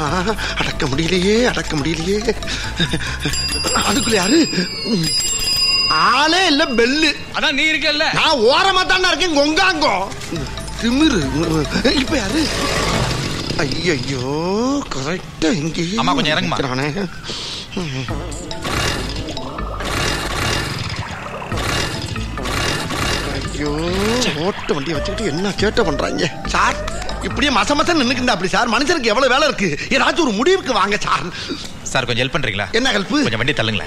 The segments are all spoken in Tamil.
அடக்க முடியலையே அடக்க முடியலையே அதுக்குள்ள யாரு ம். ஆளே இல்ல பெல்லு அதான் நீ இருக்கல்ல நான் ஓரமா தானே இருக்கேன் கொங்காங்கோ திமிரு இப்ப யாரு ஐயோ கரெக்டா எங்கே அம்மா, கொஞ்சம் இறங்குமா. நிக்கிறானே. ஐயோ ஓட்ட வண்டியை வச்சுக்கிட்டு என்ன சேட்டை பண்றாங்க சார் இப்படியே மச மசம் நின்னுக்குண்டா அப்படி சார் மனுஷனுக்கு எவ்வளவு வேலை இருக்கு ஏதாச்சும் ஒரு முடிவுக்கு வாங்க சார் சார் கொஞ்சம் ஹெல்ப் பண்றீங்களா என்ன ஹெல்ப் கொஞ்சம் வண்டி தள்ளுங்களேன்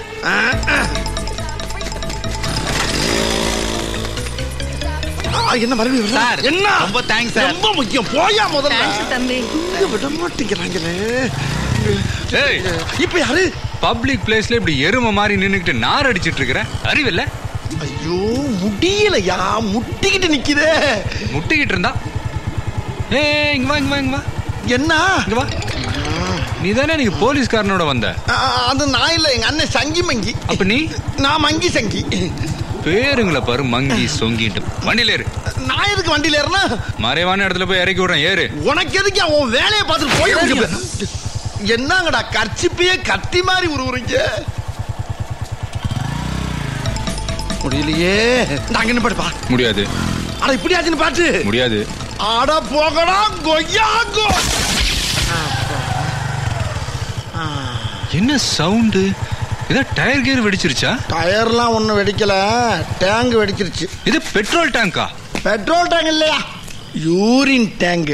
என்ன மறுபடியும் வருதா? சார், என்ன ரொம்ப thanks, சார். ரொம்ப முக்கியம் போயா முதல்ல தேங்க்ஸ் தம்பி இங்க விட மாட்டேங்கிறாங்களே ஏய் இப்ப யாரு பப்ளிக் பிளேஸ்ல இப்படி எருமை மாதிரி நின்னுக்கிட்டு நார் அடிச்சிட்டு இருக்கிற அறிவில்ல ஐயோ முடியலையா முட்டிக்கிட்டு நிக்குதே முட்டிக்கிட்டு இருந்தா ஏய் இங்க வா இங்க வா இங்க வா என்ன இங்க வா நீ தானே நீங்க போலீஸ்காரனோட வந்த ஆ, அது நான் இல்ல எங்க அண்ணன் சங்கி மங்கி அப்ப நீ நான் மங்கி சங்கி பேருங்களை பாரு மங்கி சொங்கிட்டு வண்டியில ஏறு நான் எதுக்கு வண்டியில ஏறினா மறைவான இடத்துல போய் இறக்கி விடுறேன் ஏறு உனக்கு எதுக்கு உன் வேலையை பார்த்துட்டு போய் என்னங்கடா கர்ச்சிப்பையே கத்தி மாதிரி உருவுறீங்க முடியலையே நாங்க என்ன பாடுப்பா முடியாது அட இப்படி ஆச்சுன்னு பாட்டு முடியாது அட போகடா கொய்யாங்கோ என்ன சவுண்டு ஏதோ டயர் கியர் வெடிச்சிருச்சா டயர்லாம் ஒன்றும் வெடிக்கல டேங்க் வெடிச்சிருச்சு இது பெட்ரோல் டேங்கா பெட்ரோல் டேங்க் இல்லையா யூரின் டேங்க்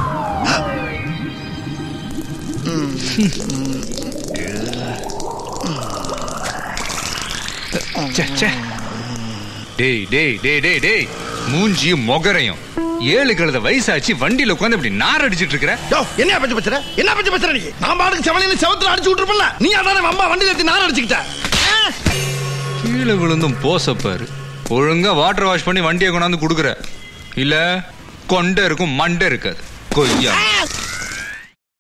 ச்சே, ச்சே. டேய் டேய் டேய் டேய் டேய் மூஞ்சி மொகரையும் ஏழு கழுத வயசாச்சு வண்டியில உட்காந்து இப்படி நார் அடிச்சிட்டு இருக்கிற யோ என்ன பத்தி பேசுற என்ன பத்தி பேசுற நீ நான் பாட்டுக்கு செவலின்னு செவத்துல அடிச்சு விட்டுருப்பல நீ அதானே அம்மா வண்டியில ஏத்தி நான் அடிச்சுக்கிட்ட ஆ? கீழே விழுந்தும் போசப்பாரு ஒழுங்கா வாட்டர் வாஷ் பண்ணி வண்டியை கொண்டாந்து கொடுக்குற இல்ல கொண்டை இருக்கும் மண்டை இருக்காது கொய்யா ஆ!